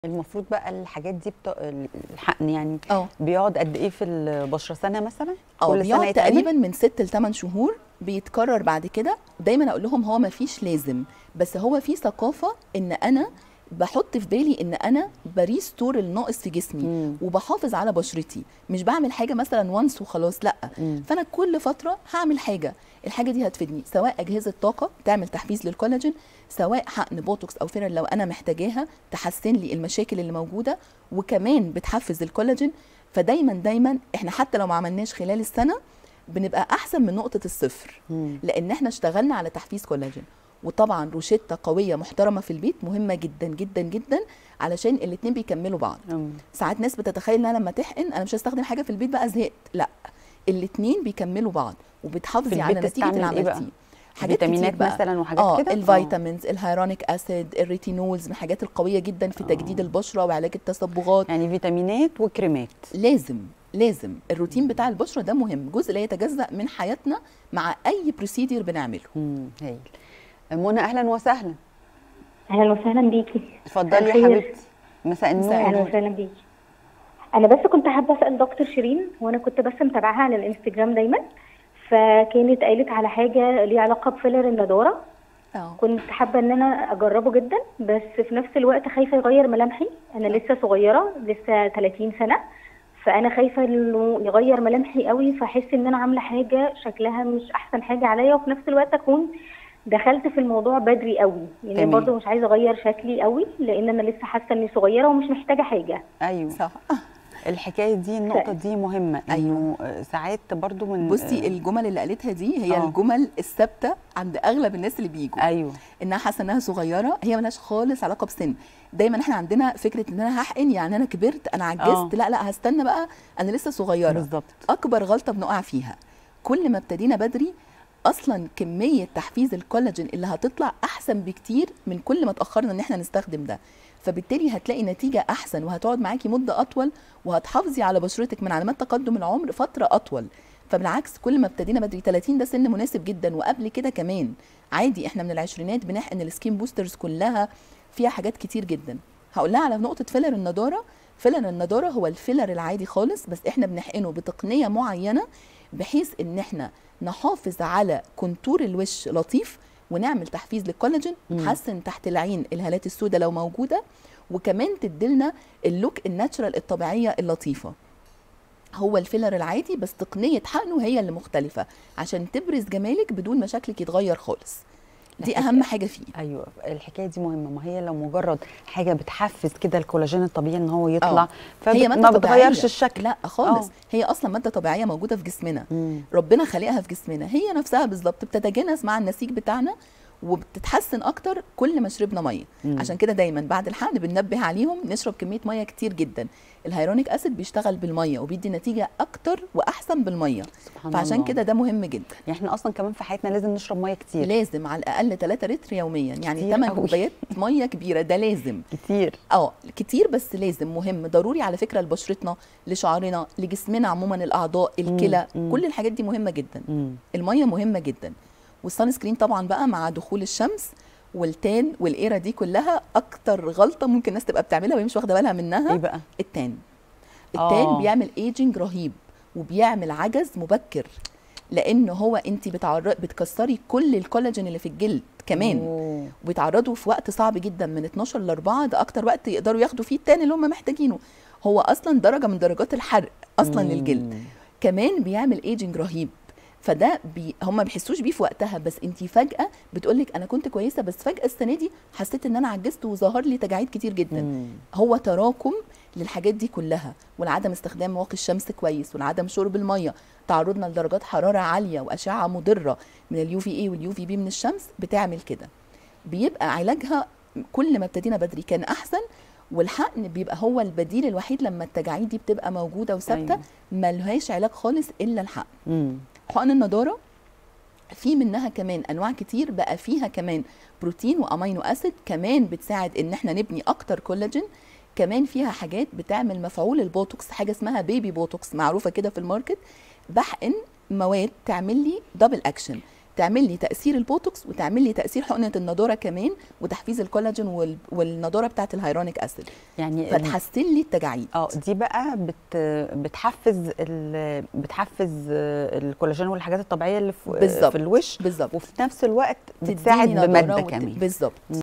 المفروض بقى الحاجات دي بتا... الحقن يعني اه بيقعد قد ايه في البشره سنه مثلا اه كل سنه بيقعد يتعمل؟ تقريبا من 6 ل 8 شهور بيتكرر بعد كده دايما اقول لهم هو ما فيش لازم بس هو في ثقافه ان انا بحط في بالي ان انا بريستور الناقص في جسمي مم. وبحافظ على بشرتي مش بعمل حاجه مثلا وانس وخلاص لا مم. فانا كل فتره هعمل حاجه الحاجه دي هتفيدني سواء اجهزه طاقه تعمل تحفيز للكولاجين سواء حقن بوتوكس او فيلر لو انا محتاجاها تحسن لي المشاكل اللي موجوده وكمان بتحفز الكولاجين فدايما دايما احنا حتى لو ما عملناش خلال السنه بنبقى احسن من نقطه الصفر مم. لان احنا اشتغلنا على تحفيز كولاجين وطبعا روشته قويه محترمه في البيت مهمه جدا جدا جدا علشان الاتنين بيكملوا بعض مم. ساعات ناس بتتخيل ان انا لما تحقن انا مش هستخدم حاجه في البيت بقى زهقت لا الاتنين بيكملوا بعض في وبتحافظي على البيت نتيجه اللي تستعمل إيه بقى؟ عملتيه حاجات كتير فيتامينات بقى مثلا وحاجات اه كده الفيتامينز الهيرونيك اسيد الريتينولز من الحاجات القويه جدا في تجديد آه. البشره وعلاج التصبغات يعني فيتامينات وكريمات لازم لازم الروتين بتاع البشره ده مهم جزء لا يتجزا من حياتنا مع اي بروسيدير بنعمله مم. هايل منى اهلا وسهلا اهلا وسهلا بيكي اتفضلي يا خير. حبيبتي مساء مساء اهلا النور وسهلا بيكي انا بس كنت حابه اسال دكتور شيرين وانا كنت بس متابعاها على الانستجرام دايما فكانت قالت على حاجه ليها علاقه بفيلر النضاره اه كنت حابه ان انا اجربه جدا بس في نفس الوقت خايفه يغير ملامحي انا لسه صغيره لسه 30 سنه فانا خايفه انه يغير ملامحي قوي فاحس ان انا عامله حاجه شكلها مش احسن حاجه عليا وفي نفس الوقت اكون دخلت في الموضوع بدري قوي يعني تمام. برضه مش عايزه اغير شكلي قوي لان انا لسه حاسه اني صغيره ومش محتاجه حاجه ايوه صح الحكايه دي النقطه دي مهمه أيوة. انه آه، ساعات برضو من بصي الجمل اللي قالتها دي هي آه. الجمل الثابته عند اغلب الناس اللي بيجوا ايوه انها حاسه انها صغيره هي ملهاش خالص علاقه بسن دايما احنا عندنا فكره ان انا هحقن يعني انا كبرت انا عجزت آه. لا لا هستنى بقى انا لسه صغيره بالظبط اكبر غلطه بنقع فيها كل ما ابتدينا بدري اصلا كميه تحفيز الكولاجين اللي هتطلع احسن بكتير من كل ما اتاخرنا ان احنا نستخدم ده فبالتالي هتلاقي نتيجه احسن وهتقعد معاكي مده اطول وهتحافظي على بشرتك من علامات تقدم العمر فتره اطول فبالعكس كل ما ابتدينا بدري 30 ده سن مناسب جدا وقبل كده كمان عادي احنا من العشرينات بنحقن السكين بوسترز كلها فيها حاجات كتير جدا هقول لها على نقطه فيلر النضاره فيلر النضاره هو الفيلر العادي خالص بس احنا بنحقنه بتقنيه معينه بحيث ان احنا نحافظ على كونتور الوش لطيف ونعمل تحفيز للكولاجين مم. نحسن تحت العين الهالات السوداء لو موجوده وكمان تديلنا اللوك الناتشرال الطبيعيه اللطيفه هو الفيلر العادي بس تقنيه حقنه هي اللي مختلفه عشان تبرز جمالك بدون ما شكلك يتغير خالص دي الحكاية- اهم حاجه فيه ايوه الحكايه دي مهمه ما هي لو مجرد حاجه بتحفز كده الكولاجين الطبيعي ان هو يطلع هي فما ماده بتغيرش طبيعية. الشكل لا خالص آه. هي اصلا ماده طبيعيه موجوده في جسمنا مم. ربنا خلقها في جسمنا هي نفسها بالظبط بتتجانس مع النسيج بتاعنا وبتتحسن اكتر كل ما شربنا ميه مم. عشان كده دايما بعد الحقن بننبه عليهم نشرب كميه ميه كتير جدا الهيرونيك اسيد بيشتغل بالميه وبيدي نتيجه اكتر واحسن بالميه سبحان فعشان الله. كده ده مهم جدا يعني احنا اصلا كمان في حياتنا لازم نشرب ميه كتير لازم على الاقل 3 لتر يوميا يعني كتير 8 قوي. كوبايات ميه كبيره ده لازم كتير اه كتير بس لازم مهم ضروري على فكره لبشرتنا لشعرنا لجسمنا عموما الاعضاء الكلى مم. كل الحاجات دي مهمه جدا مم. الميه مهمه جدا والسان سكرين طبعا بقى مع دخول الشمس والتان والايرا دي كلها اكتر غلطه ممكن الناس تبقى بتعملها وهي مش واخده بالها منها ايه بقى التان التان آه. بيعمل ايجنج رهيب وبيعمل عجز مبكر لان هو انت بتعرض بتكسري كل الكولاجين اللي في الجلد كمان أوه. وبيتعرضوا في وقت صعب جدا من 12 ل 4 ده اكتر وقت يقدروا ياخدوا فيه التان اللي هم محتاجينه هو اصلا درجه من درجات الحرق اصلا مم. للجلد كمان بيعمل ايجنج رهيب فده بي هم ما بيحسوش بيه في وقتها بس انت فجاه بتقول لك انا كنت كويسه بس فجاه السنه دي حسيت ان انا عجزت وظهر لي تجاعيد كتير جدا مم. هو تراكم للحاجات دي كلها والعدم استخدام واقي الشمس كويس والعدم شرب الميه تعرضنا لدرجات حراره عاليه واشعه مضره من اليو في اي واليو في بي من الشمس بتعمل كده بيبقى علاجها كل ما ابتدينا بدري كان احسن والحقن بيبقى هو البديل الوحيد لما التجاعيد دي بتبقى موجوده وثابته أيوة. ملهاش علاج خالص الا الحقن مم. حقن النضاره في منها كمان انواع كتير بقى فيها كمان بروتين وامينو اسيد كمان بتساعد ان احنا نبني اكتر كولاجين كمان فيها حاجات بتعمل مفعول البوتوكس حاجه اسمها بيبي بوتوكس معروفه كده في الماركت بحقن مواد تعمل لي دبل اكشن تعمل لي تاثير البوتوكس وتعمل لي تاثير حقنه النضاره كمان وتحفيز الكولاجين وال... والنضاره بتاعه الهيرونيك اسيد يعني ال- فتحسن لي التجاعيد اه دي بقى بت بتحفز ال... بتحفز الكولاجين والحاجات الطبيعيه اللي في, بالظبط. في الوش بالظبط وفي نفس الوقت تديني بتساعد نضارة بماده وت- كمان بالظبط